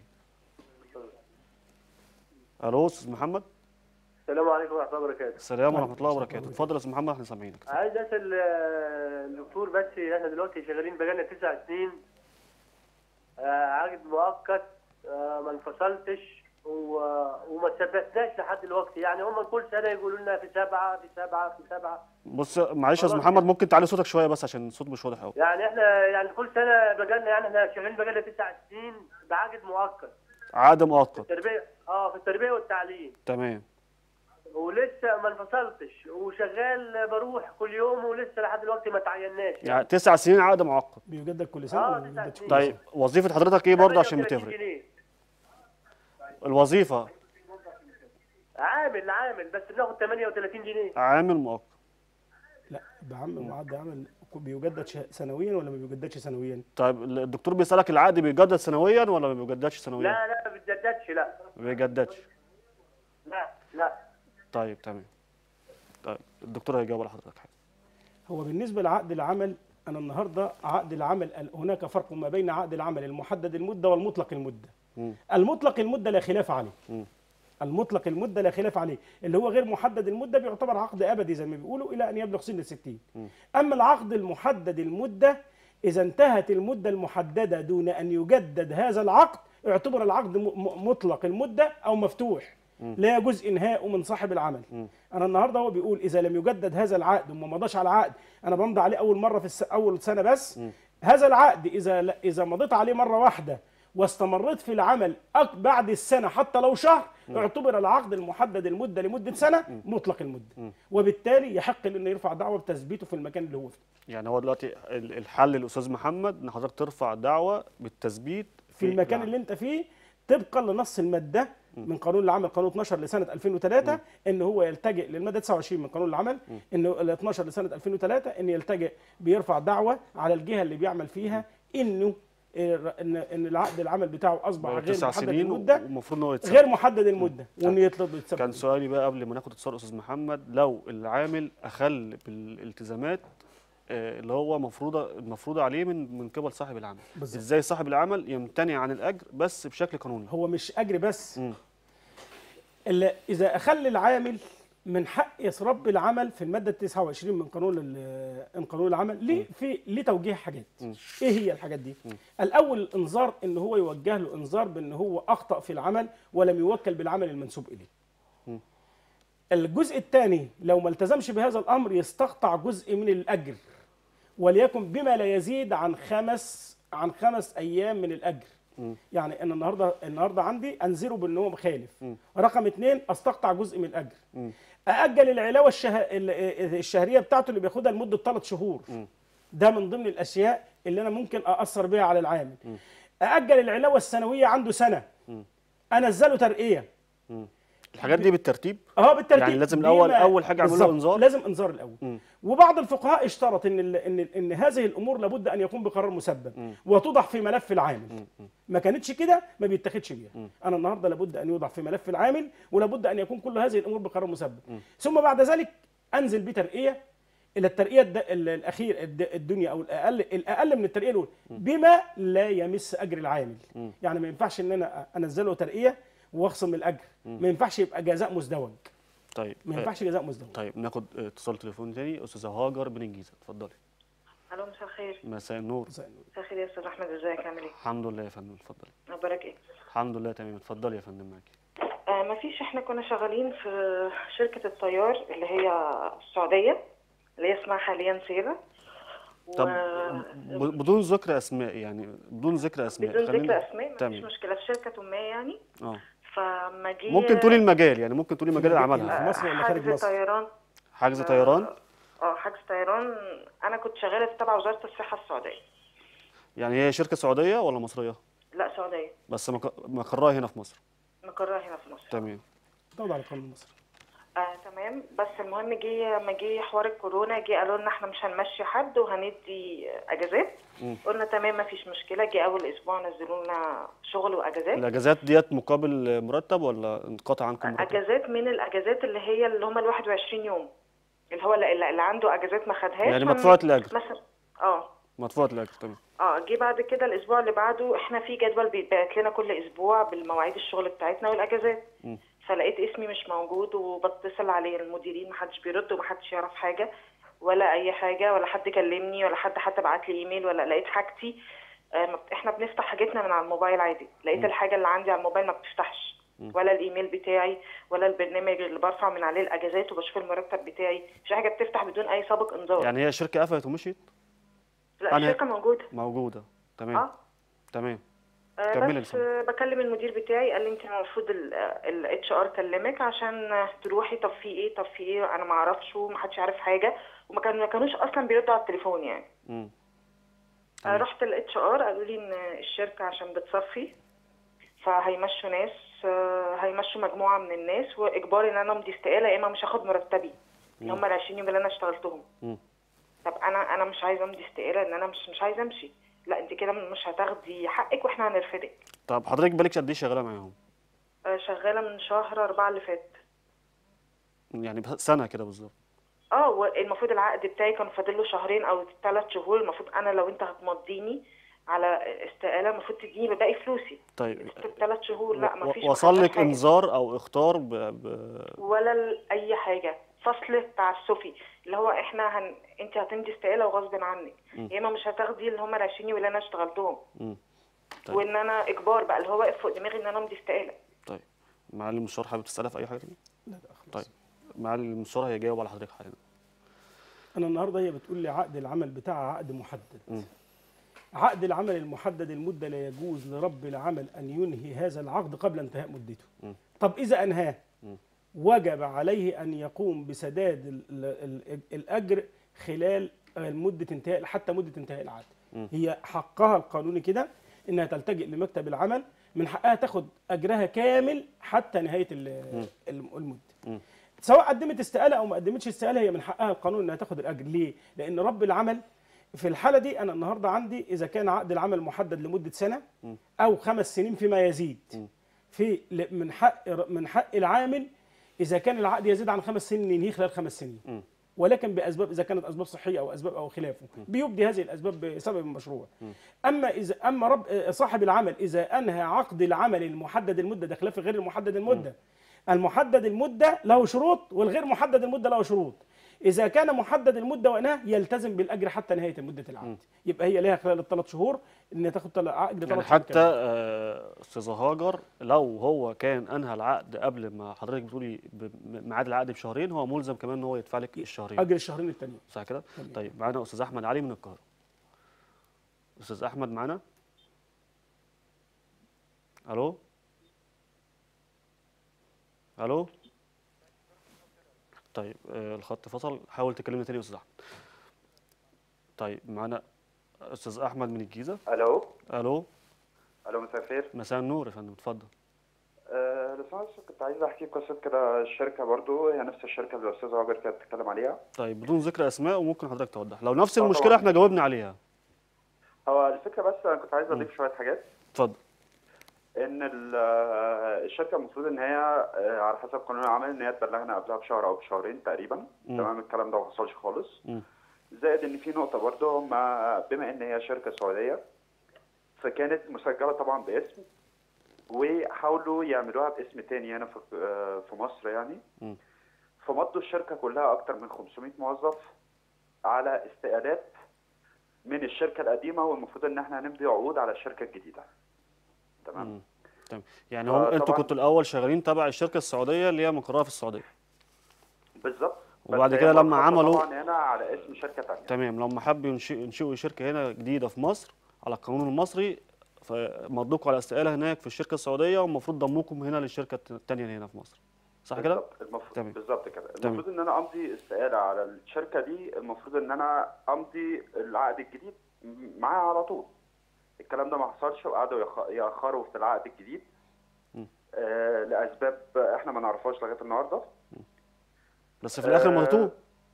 الو استاذ محمد السلام عليكم ورحمة الله وبركاته. السلام ورحمه الله وبركاته اتفضل يا استاذ محمد احنا سامعينك عايز أسأل آه، الدكتور بس احنا دلوقتي شغالين بقالنا تسع سنين آه، عقد مؤقت آه، ما انفصلتش و- وما ثبتناش لحد دلوقتي يعني هم كل سنة يقولوا لنا في سبعة في سبعة في سبعة بص معلش يا استاذ خلاص. محمد ممكن تعلي صوتك شويه بس عشان الصوت مش واضح قوي يعني احنا يعني كل سنة بقالنا يعني احنا شغالين بقالنا تسع سنين بعقد مؤقت عقد مؤقت التربية اه في التربية والتعليم تمام ولسه ما انفصلتش وشغال بروح كل يوم ولسه لحد دلوقتي ما تعيناش يعني تسع سنين عقد معقد بيجدد كل سنه آه، ولا تسع بيجددش كل سنين. طيب وظيفه حضرتك ايه برضه عشان 38 بتفرق جنيه. الوظيفه عامل عامل بس بناخد 38 جنيه عامل مؤقت لا بعم معد عمل بيجدد ش- سنويا ولا ما بيجددش سنويا طيب الدكتور بيسالك العقد بيجدد سنويا ولا ما بيجددش سنويا لا لا ما بتجددش لا ما بيجددش لا لا طيب تمام طيب الدكتور هيجاوب على حضرتك حاجه هو بالنسبه لعقد العمل انا النهارده عقد العمل هناك فرق ما بين عقد العمل المحدد المده والمطلق المده مم. المطلق المده لا خلاف عليه مم. المطلق المده لا خلاف عليه اللي هو غير محدد المده بيعتبر عقد ابدي زي ما بيقولوا الى ان يبلغ سن الستين اما العقد المحدد المده اذا انتهت المده المحدده دون ان يجدد هذا العقد يعتبر العقد م- م- مطلق المده او مفتوح لا يجوز انهاؤه من صاحب العمل انا النهارده هو بيقول اذا لم يجدد هذا العقد وما مضاش على العقد انا بمضي عليه اول مره في الس... اول سنه بس هذا العقد اذا لا- اذا مضيت عليه مره واحده واستمريت في العمل أك- بعد السنه حتى لو شهر يعتبر العقد المحدد المده لمده سنه مطلق المده وبالتالي يحق له انه يرفع دعوه بتثبيته في المكان اللي هو فيه يعني هو دلوقتي ال- الحل الاستاذ محمد ان حضرتك ترفع دعوه بالتثبيت في المكان اللي انت فيه طبقا لنص الماده من قانون العمل قانون 12 لسنه 2003 ان هو يلتجئ للماده 29 من قانون العمل انه ال 12 لسنه 2003 ان يلتجئ بيرفع دعوه على الجهه اللي بيعمل فيها انه آه، ان ان العقد العمل بتاعه اصبح بقى غير تسع محدد سنين المده والمفروض ان هو يتسجل غير محدد المده وانه يطلب يتسبب كان سؤالي بقى قبل ما ناخد اتصال استاذ محمد لو العامل اخل بالالتزامات آه، اللي هو مفروضه المفروضه عليه من من قبل صاحب العمل بالظبط. ازاي صاحب العمل يمتنع عن الاجر بس بشكل قانوني هو مش اجر بس مم. الا اذا اخل العامل من حق رب العمل في الماده 29 من قانون ال- من قانون العمل ليه في ليه توجيه حاجات ايه هي الحاجات دي الاول الانذار ان هو يوجه له انذار بان هو اخطا في العمل ولم يوكل بالعمل المنسوب اليه الجزء الثاني لو ما التزمش بهذا الامر يستقطع جزء من الاجر وليكن بما لا يزيد عن خمس عن خمس ايام من الاجر يعني انا النهارده النهارده عندي انذره بان هو مخالف رقم اثنين استقطع جزء من الاجر ااجل العلاوه الشه... ال- الشهريه بتاعته اللي بياخدها لمده ثلاث شهور ده من ضمن الاشياء اللي انا ممكن ااثر بيها على العامل ااجل العلاوه السنويه عنده سنه انزله ترقيه الحاجات دي بالترتيب اه بالترتيب يعني لازم بما- الأول- أول حاجة أعمل له بالظبط، إنذار؟ لازم انذار الاول وبعض الفقهاء اشترط ان ال- ان ان هذه الامور لابد ان يكون بقرار مسبب وتوضع في ملف العامل ما كانتش كده ما بيتاخدش بيها انا النهارده لابد ان يوضع في ملف العامل ولابد ان يكون كل هذه الامور بقرار مسبب ثم بعد ذلك انزل بترقيه الى الترقيه الد... ال- الاخير الد... الدنيا او الاقل الاقل من الترقيه الاولى بما لا يمس اجر العامل يعني ما ينفعش ان انا انزله ترقيه واخصم الاجر ما ينفعش يبقى جزاء مزدوج طيب ما آه، ينفعش جزاء مزدوج طيب ناخد آه، اتصال تليفون تاني استاذه هاجر من الجيزه اتفضلي الو مساء الخير مساء النور مساء الخير يا استاذ احمد ازيك عامل ايه الحمد لله يا فندم اتفضلي اخبارك ايه الحمد لله تمام اتفضلي يا فندم معاكي آه مفيش احنا كنا شغالين في شركه الطيار اللي هي السعوديه اللي هي اسمها حاليا سيرة طب ب- بدون ذكر اسماء يعني بدون ذكر اسماء بدون خلينا- ذكر اسماء مفيش تمام مشكله في شركه ما يعني اه فما جه ممكن تقولي المجال يعني ممكن تقولي مجال اللي المجال. عملها في مصر ولا خارج حجز مصر؟ طيران حجز طيران اه حجز طيران انا كنت شغاله في تبع وزاره الصحه السعوديه يعني هي شركه سعوديه ولا مصريه لا سعوديه بس مق- مقرها هنا في مصر مقرها هنا في مصر تمام توضع على قانون مصر آه تمام بس المهم جه ما جه حوار الكورونا جه قالوا لنا احنا مش هنمشي حد وهندي اجازات قلنا تمام ما فيش مشكله جه اول اسبوع نزلوا لنا شغل واجازات الاجازات ديت مقابل مرتب ولا انقطع عنكم مرتب اجازات من الاجازات اللي هي اللي هم ال 21 يوم اللي هو اللي, اللي عنده اجازات ما خدهاش يعني هن- مدفوعة الأجر. مثلا اه مدفوعه الاجر تمام اه جه بعد كده الاسبوع اللي بعده احنا في جدول بيتبعت لنا كل اسبوع بالمواعيد الشغل بتاعتنا والاجازات فلقيت اسمي مش موجود وبتصل عليه المديرين محدش بيرد ومحدش يعرف حاجه ولا اي حاجه ولا حد كلمني ولا حد حتى بعت لي ايميل ولا لقيت حاجتي آه ما بت- احنا بنفتح حاجتنا من على الموبايل عادي لقيت الحاجه اللي عندي على الموبايل ما بتفتحش ولا الايميل بتاعي ولا البرنامج اللي برفع من عليه الاجازات وبشوف المرتب بتاعي مش حاجه بتفتح بدون اي سابق انذار يعني هي شركه قفلت ومشيت لا أنا- الشركه موجوده موجوده تمام اه تمام آه، كملي بس لسه. آه، بكلم المدير بتاعي قال لي انت المفروض الاتش ار كلمك عشان آه، تروحي طب في ايه طب في ايه انا ما اعرفش ومحدش عارف حاجه وما كانوا ما كانوش اصلا بيردوا على التليفون يعني مم. آه، تمام. رحت الاتش ار قالوا لي ان الشركه عشان بتصفي فهيمشوا ناس آه، هيمشوا مجموعه من الناس واجباري ان انا امضي استقاله يا اما مش هاخد مرتبي اللي هم ال 20 يوم اللي انا اشتغلتهم مم. طب انا انا مش عايزه امضي استقاله ان انا مش مش عايزه امشي لا انت كده مش هتاخدي حقك واحنا هنرفدك طب حضرتك بالك قد ايه شغاله معاهم آه، شغاله من شهر أربعة اللي فات يعني بس- سنه كده بالظبط اه والمفروض العقد بتاعي كان فاضل له شهرين او ثلاث شهور المفروض انا لو انت هتمضيني على استقاله المفروض تديني باقي فلوسي طيب ثلاث شهور لا و- مفيش وصل ما لك حاجة. انذار او اختار ب... ب... ولا ل- اي حاجه فصل تعسفي اللي هو احنا هن... انت هتمضي استقاله وغصب عنك يا اما مش هتاخدي اللي هم ال 20 يوم اللي انا اشتغلتهم مم. طيب. وان انا اجبار بقى اللي هو واقف فوق دماغي ان انا امضي استقاله طيب معالي المستشار حابب تسالها في اي حاجه تانية؟ لا لا خلاص طيب معالي المستشار هيجاوب على حضرتك حاليا انا النهارده هي بتقول لي عقد العمل بتاعها عقد محدد مم. عقد العمل المحدد المده لا يجوز لرب العمل ان ينهي هذا العقد قبل انتهاء مدته مم. طب اذا انهاه مم. وجب عليه ان يقوم بسداد ال ال ال الاجر خلال مده انتهاء حتى مده انتهاء العقد مم. هي حقها القانوني كده انها تلتجئ لمكتب العمل من حقها تاخد اجرها كامل حتى نهايه ال- الم- المده مم. سواء قدمت استقاله او ما قدمتش استقاله هي من حقها القانون انها تاخد الاجر ليه لان رب العمل في الحاله دي انا النهارده عندي اذا كان عقد العمل محدد لمده سنه مم. او خمس سنين فيما يزيد مم. في ل- من حق من حق العامل اذا كان العقد يزيد عن خمس سنين ينهيه خلال خمس سنين مم. ولكن باسباب اذا كانت اسباب صحيه او اسباب او خلافه بيبدي هذه الاسباب بسبب مشروع اما اذا اما رب صاحب العمل اذا انهى عقد العمل المحدد المده ده خلاف غير المحدد المده المحدد المده له شروط والغير محدد المده له شروط اذا كان محدد المده وانهاه يلتزم بالاجر حتى نهايه مده العقد يبقى هي لها خلال الثلاث شهور ان تاخد تل- عقد يعني ثلاث شهور حتى كامل. آه، استاذه هاجر لو هو كان انهى العقد قبل ما حضرتك بتقولي بميعاد العقد بشهرين هو ملزم كمان ان هو يدفع لك الشهرين اجر الشهرين التانيين صح كده؟ تمام. طيب معانا استاذ احمد علي من القاهره استاذ احمد معانا الو الو طيب آه، الخط فصل حاول تكلمنا تاني يا استاذ احمد طيب معانا استاذ احمد من الجيزه الو الو الو مساء الخير مساء النور يا فندم اتفضل أه لو سمحت كنت عايز احكي قصه كده الشركه برضو هي نفس الشركه اللي الاستاذ هاجر كانت بتتكلم عليها طيب بدون ذكر اسماء وممكن حضرتك توضح لو نفس آه، المشكله طبعاً. احنا جاوبنا عليها هو الفكره بس انا كنت عايز اضيف شويه حاجات اتفضل ان ال- آه، الشركه المفروض ان هي آه، على حسب قانون العمل ان هي تبلغنا قبلها بشهر او بشهرين تقريبا مم. تمام الكلام ده ما حصلش خالص مم. زائد ان في نقطه برضو هم بما ان هي شركه سعوديه فكانت مسجله طبعا باسم وحاولوا يعملوها باسم تاني هنا في آه، في مصر يعني مم. فمضوا الشركه كلها اكتر من 500 موظف على استقالات من الشركه القديمه والمفروض ان احنا هنمضي عقود على الشركه الجديده تمام مم. تمام يعني هو انتوا فطبعاً- كنتوا الاول شغالين تبع الشركه السعوديه اللي هي مقرها في السعوديه بالظبط بس وبعد هي كده لما مرخصة عملوا- طبعا هنا على اسم شركه ثانيه تمام لما حبوا ينشئ- ينشئوا شركه هنا جديده في مصر على القانون المصري فمضوكوا على استقاله هناك في الشركه السعوديه والمفروض ضموكم هنا للشركه الثانيه هنا في مصر صح كده؟ بالظبط المفروض تمام. بالظبط كده تمام. المفروض ان انا امضي استقاله على الشركه دي المفروض ان انا امضي العقد الجديد م- معاها على طول الكلام ده ما حصلش وقعدوا يخ- ياخروا في العقد الجديد م. آه لاسباب احنا ما نعرفهاش لغايه النهارده بس في الاخر آه. مضيتوه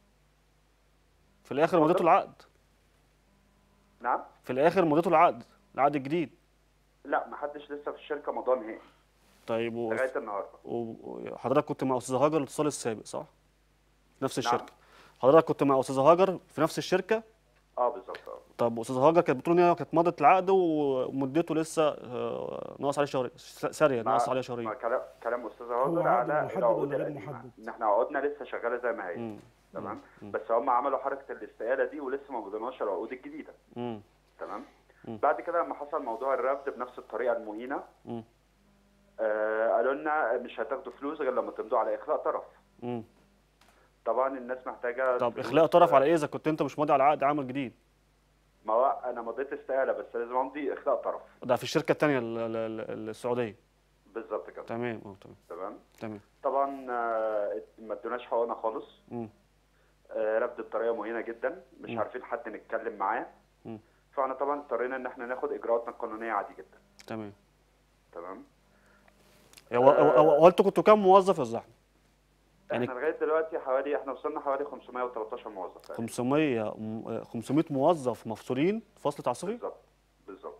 في الاخر اتفضل. مضيتوا العقد نعم في الاخر مضيتوا العقد العقد الجديد لا ما حدش لسه في الشركه مضى نهائي طيب و- لغايه النهارده و- وحضرتك كنت مع استاذه هاجر الاتصال السابق صح؟ نفس نعم. الشركه حضرتك كنت مع استاذه هاجر في نفس الشركه اه بالظبط اه طب استاذه هاجر كانت بتقول ان هي كانت مضت العقد ومدته لسه آه، ناقص عليه شهرين س- ساريه مع- ناقص عليها شهرين مع كلام كلام استاذ هو هاجر عقد على محدد العقود ولا غير القديمة. محدد؟ ان احنا عقودنا لسه شغاله زي ما هي مم. تمام مم. بس هم عملوا حركه الاستقاله دي ولسه ما بدناش العقود الجديده مم. تمام مم. بعد كده لما حصل موضوع الرفض بنفس الطريقه المهينه مم. آه قالوا لنا مش هتاخدوا فلوس غير لما تمضوا على اخلاء طرف مم. طبعا الناس محتاجه طب فلوس. اخلاء طرف على ايه اذا كنت انت مش ماضي على عقد عمل جديد ما هو انا مضيت استقاله بس لازم امضي اخلاء طرف ده في الشركه الثانيه السعوديه بالظبط كده تمام اه تمام تمام تمام طبعا آه، ما ادوناش حقوقنا خالص مم. آه، رفض بطريقه مهينه جدا مش مم. عارفين حد نتكلم معاه مم. فاحنا طبعا اضطرينا ان احنا ناخد اجراءاتنا القانونيه عادي جدا تمام تمام هو هو- هو هو انتوا كنتوا كام موظف يا زحمه؟ يعني احنا لغايه دلوقتي حوالي احنا وصلنا حوالي 513 موظف تقريباً. 500 م- آه، 500 موظف مفصولين فصل تعسفي؟ بالظبط بالظبط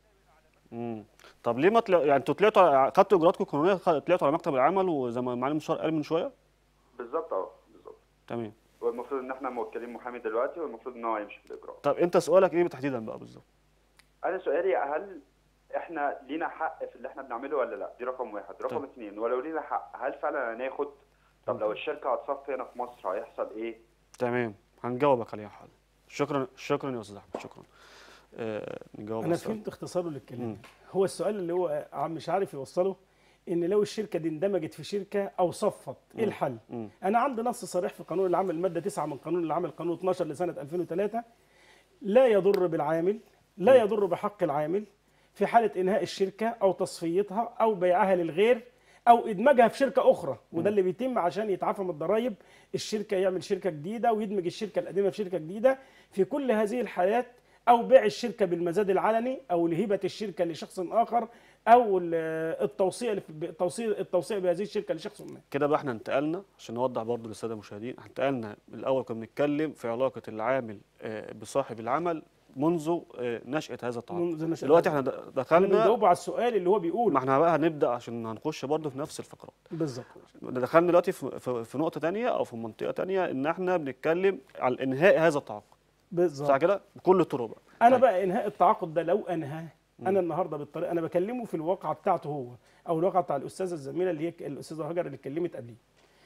امم طب ليه ما طلع يعني انتوا طلعتوا خدتوا اجراءاتكم القانونيه خ- طلعتوا على مكتب العمل وزي ما معالي المستشار قال من شويه؟ بالظبط اه بالظبط تمام والمفروض ان احنا موكلين محامي دلوقتي والمفروض ان هو يمشي في الاجراء طب انت سؤالك ايه تحديدا بقى بالظبط؟ انا سؤالي هل احنا لينا حق في اللي احنا بنعمله ولا لا دي رقم واحد رقم طيب. اثنين ولو لينا حق هل فعلا هناخد طب لو الشركه هتصفي هنا في مصر هيحصل ايه تمام هنجاوبك عليها حاضر شكرا شكرا يا استاذ احمد شكرا آه نجاوب انا على السؤال. فهمت اختصاره للكلام مم. هو السؤال اللي هو عم مش عارف يوصله ان لو الشركه دي اندمجت في شركه او صفت ايه الحل مم. انا عندي نص صريح في قانون العمل الماده 9 من قانون العمل قانون 12 لسنه 2003 لا يضر بالعامل لا يضر بحق العامل في حاله انهاء الشركه او تصفيتها او بيعها للغير او ادماجها في شركه اخرى وده اللي بيتم عشان يتعافى من الضرائب الشركه يعمل شركه جديده ويدمج الشركه القديمه في شركه جديده في كل هذه الحالات او بيع الشركه بالمزاد العلني او لهبه الشركه لشخص اخر او ال- التوصيه التوصيه التوصيه بهذه الشركه لشخص ما كده بقى احنا انتقلنا عشان نوضح برضو للساده المشاهدين احنا انتقلنا الاول كنا بنتكلم في علاقه العامل آه، بصاحب العمل منذ آه، نشاه هذا التعاقد منذ نشأة دلوقتي هذا احنا د- احنا دخلنا بنجاوب على السؤال اللي هو بيقول ما احنا بقى هنبدا عشان هنخش برضو في نفس الفقرات بالظبط دخلنا دلوقتي في, في, في نقطه تانية او في منطقه تانية ان احنا بنتكلم على انهاء هذا التعاقد صح بالظبط كده بكل الطرق بقى انا طيب. بقى انهاء التعاقد ده لو انهاه انا النهارده بالطريقه انا بكلمه في الواقعه بتاعته هو او الواقعه بتاع الاستاذه الزميله اللي هي الاستاذه هاجر اللي اتكلمت قبليه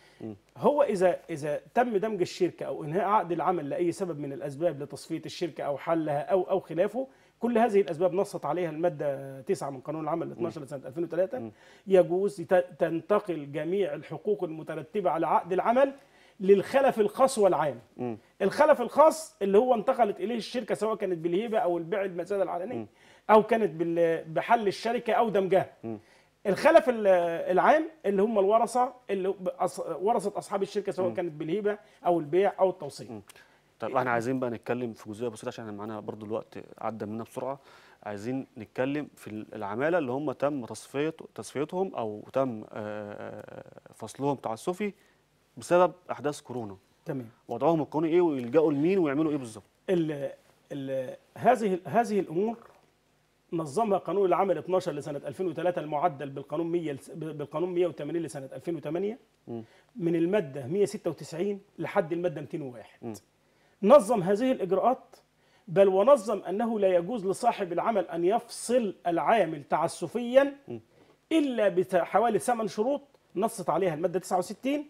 هو اذا اذا تم دمج الشركه او انهاء عقد العمل لاي سبب من الاسباب لتصفيه الشركه او حلها او او خلافه كل هذه الاسباب نصت عليها الماده 9 من قانون العمل 12 لسنه 2003 يجوز ت- تنتقل جميع الحقوق المترتبه على عقد العمل للخلف الخاص والعام مم. الخلف الخاص اللي هو انتقلت اليه الشركه سواء كانت بالهبه او البيع المزاد العلني او كانت بال- بحل الشركه او دمجها الخلف ال- العام اللي هم الورثه اللي أص- ورثه اصحاب الشركه سواء كانت بالهبه او البيع او التوصيه طيب احنا عايزين بقى نتكلم في جزئيه بسيطه عشان احنا معانا برضو الوقت عدى مننا بسرعه عايزين نتكلم في العماله اللي هم تم تصفيه تصفيتهم او تم آه، فصلهم تعسفي بسبب احداث كورونا تمام وضعهم القانوني ايه ويلجأوا لمين ويعملوا ايه بالظبط ال ال هذه هذه الامور نظمها قانون العمل 12 لسنه 2003 المعدل بالقانون 100 لس- بالقانون 180 لسنه 2008 من الماده 196 لحد الماده 201 نظم هذه الاجراءات بل ونظم انه لا يجوز لصاحب العمل ان يفصل العامل تعسفيا الا بحوالي ثمان شروط نصت عليها الماده 69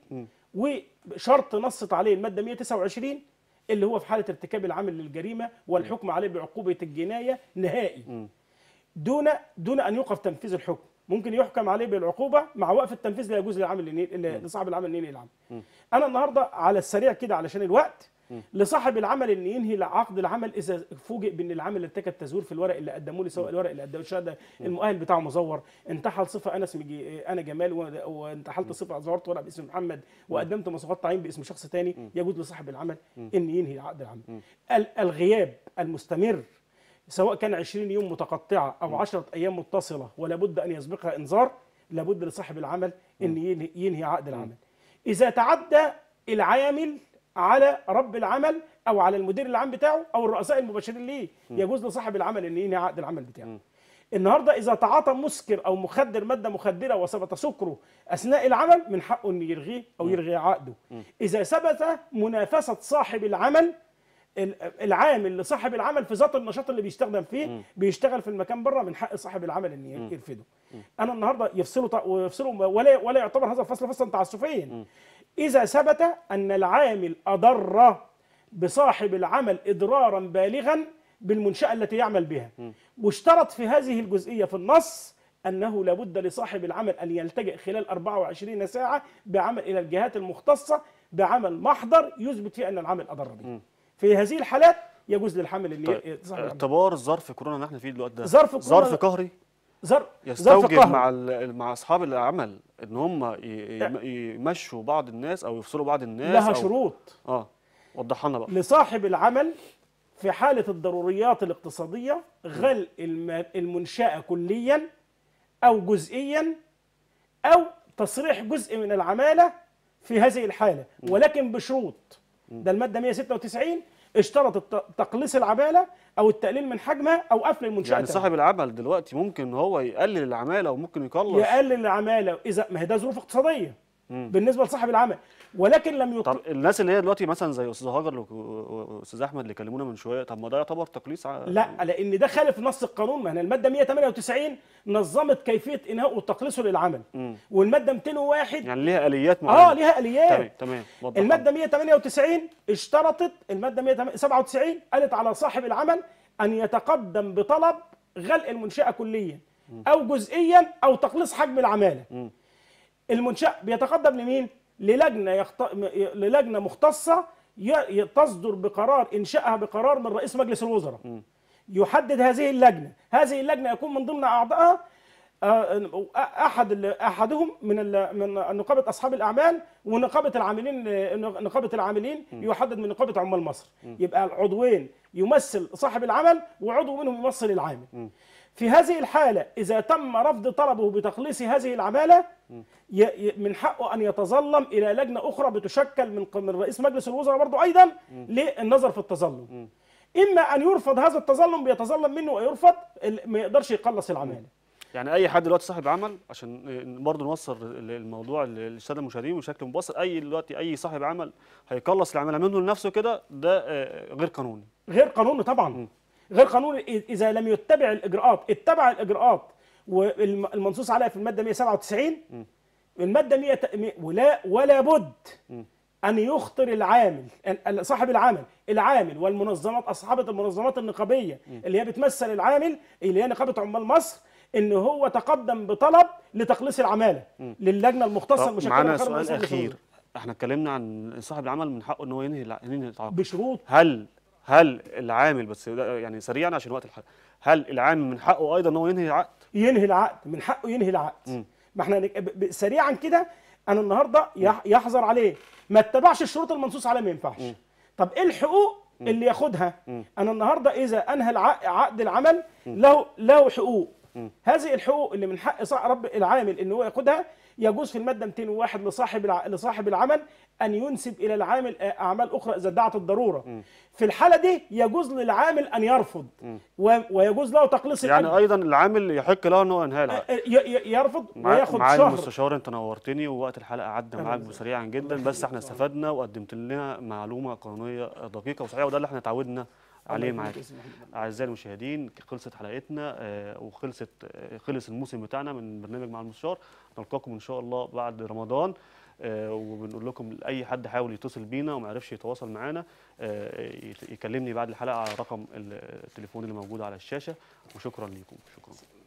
وشرط نصت عليه الماده 129 اللي هو في حاله ارتكاب العامل للجريمه والحكم عليه بعقوبه الجنايه نهائي دون دون ان يوقف تنفيذ الحكم ممكن يحكم عليه بالعقوبه مع وقف التنفيذ لا يجوز للعامل إن ي- لصاحب العمل ان ينهي العمل انا النهارده على السريع كده علشان الوقت لصاحب العمل ان ينهي عقد العمل اذا فوجئ بان العامل ارتكب تزوير في الورق اللي قدمه لي سواء الورق اللي قدمه الشهاده المؤهل بتاعه مزور انتحل صفه انا اسمي جي- انا جمال و- وانتحلت صفه ظهرت ورق باسم محمد وقدمت مواصفات تعيين باسم شخص تاني يجوز لصاحب العمل ان ينهي عقد العمل ال- الغياب المستمر سواء كان 20 يوم متقطعة أو 10 أيام متصلة ولا بد أن يسبقها إنذار لابد لصاحب العمل أن ينهي, ينهي عقد العمل إذا تعدى العامل على رب العمل أو على المدير العام بتاعه أو الرؤساء المباشرين ليه يجوز لصاحب العمل أن ينهي عقد العمل بتاعه النهارده اذا تعاطى مسكر او مخدر ماده مخدره وثبت سكره اثناء العمل من حقه انه يلغيه او يلغي عقده اذا ثبت منافسه صاحب العمل ال- العامل لصاحب العمل في ذات النشاط اللي بيستخدم فيه بيشتغل في المكان بره من حق صاحب العمل ان ي- يرفده انا النهارده يفصلوا ط- ويفصلوا ولا ولا يعتبر هذا الفصل فصلا تعسفيا اذا ثبت ان العامل اضر بصاحب العمل اضرارا بالغا بالمنشاه التي يعمل بها واشترط في هذه الجزئيه في النص انه لابد لصاحب العمل ان يلتجئ خلال 24 ساعه بعمل الى الجهات المختصه بعمل محضر يثبت فيه ان العمل اضر به في هذه الحالات يجوز للحامل ان طيب ي- صاحب العمل. اعتبار ظرف كورونا اللي احنا فيه دلوقتي ده ظرف كورونا ظرف ده- قهري ظرف ظرف يستوجب قهر. مع ال- مع اصحاب العمل ان هم ي- ي- يمشوا بعض الناس او يفصلوا بعض الناس لها أو شروط اه وضح لنا بقى لصاحب العمل في حالة الضروريات الاقتصادية غل الم- المنشأة كليا أو جزئيا أو تصريح جزء من العمالة في هذه الحالة ولكن بشروط ده المادة 196 اشترط الت- تقليص العمالة أو التقليل من حجمها أو قفل المنشأة يعني صاحب العمل دلوقتي ممكن ان هو يقلل العماله وممكن يقلص يقلل العمالة إذا ما هي ده ظروف اقتصادية مم. بالنسبة لصاحب العمل ولكن لم طب يط... الناس اللي هي دلوقتي مثلا زي استاذ هاجر و- و- واستاذ احمد اللي كلمونا من شويه طب ما ده يعتبر تقليص ع- لا لان ده خالف نص القانون ما هنا الماده 198 نظمت كيفيه انهاء وتقليصه للعمل مم. والماده 201 يعني ليها اليات معينه اه ليها اليات تمام تمام وضح الماده 198 اشترطت الماده 197 قالت على صاحب العمل ان يتقدم بطلب غلق المنشاه كليا او جزئيا او تقليص حجم العماله مم. المنشاه بيتقدم لمين للجنه يخت... م- للجنه مختصه ي... ي- تصدر بقرار انشائها بقرار من رئيس مجلس الوزراء يحدد هذه اللجنه هذه اللجنه يكون من ضمن اعضائها آه، احد ال- احدهم من ال- من نقابه اصحاب الاعمال ونقابه العاملين آه، نقابه العاملين يحدد من نقابه عمال مصر يبقى العضوين يمثل صاحب العمل وعضو منهم يمثل العامل في هذه الحاله اذا تم رفض طلبه بتقليص هذه العماله ي- ي- من حقه ان يتظلم الى لجنه اخرى بتشكل من ق- من رئيس مجلس الوزراء برضه ايضا للنظر في التظلم اما ان يرفض هذا التظلم بيتظلم منه ويرفض ال- ما يقدرش يقلص العماله يعني اي حد دلوقتي صاحب عمل عشان برضه نوصل ال- الموضوع للساده المشاهدين بشكل مبسط اي دلوقتي اي صاحب عمل هيقلص العماله منه لنفسه كده ده آه، غير قانوني غير قانوني طبعا غير قانوني إ- اذا لم يتبع الاجراءات اتبع الاجراءات والمنصوص عليها في الماده 197 الماده 100 ت- مي- ولا ولا بد ان يخطر العامل ال- ال- صاحب العمل العامل والمنظمات اصحاب المنظمات النقابيه اللي هي بتمثل العامل اللي هي نقابه عمال مصر ان هو تقدم بطلب لتقليص العماله للجنه المختصه طب المشكله معانا بقرار سؤال رئيس مجلس اخير الوزراء. احنا اتكلمنا عن صاحب العمل من حقه ان هو ينهي الع- ينهي العقد بشروط هل هل العامل بس ده يعني سريعا عشان وقت الحلقه هل العامل من حقه ايضا ان هو ينهي العقد ينهي العقد من حقه ينهي العقد مم. ما احنا نك- ب- ب- سريعا كده انا النهارده يح- يحظر عليه ما اتبعش الشروط المنصوص عليها ما ينفعش طب ايه الحقوق اللي ياخدها انا النهارده اذا انهى الع- عقد العمل له له حقوق هذه الحقوق اللي من حق صاحب رب العامل ان هو ياخدها يجوز في الماده 201 لصاحب الع... لصاحب العمل ان ينسب الى العامل آه، اعمال اخرى اذا ادعت الضروره في الحاله دي يجوز للعامل ان يرفض و... ويجوز له تقليص يعني الأجر. ايضا العامل يحق له ان هو ينهي العقد ي- ي- يرفض مع- وياخد معالي شهر المستشار انت نورتني ووقت الحلقه عدى معاك يخليك. سريعا جدا بس احنا استفدنا وقدمت لنا معلومه قانونيه دقيقه وصحيحه وده اللي احنا اتعودنا عليه يخليك معاك يا أستاذ محمد. اعزائي المشاهدين خلصت حلقتنا آه، وخلصت آه، خلص الموسم بتاعنا من برنامج مع المستشار نلقاكم ان شاء الله بعد رمضان آه، وبنقول لكم لاي حد حاول يتصل بينا وما عرفش يتواصل معانا آه، يت- يكلمني بعد الحلقه على رقم التليفون اللي موجود على الشاشه وشكرا لكم شكرا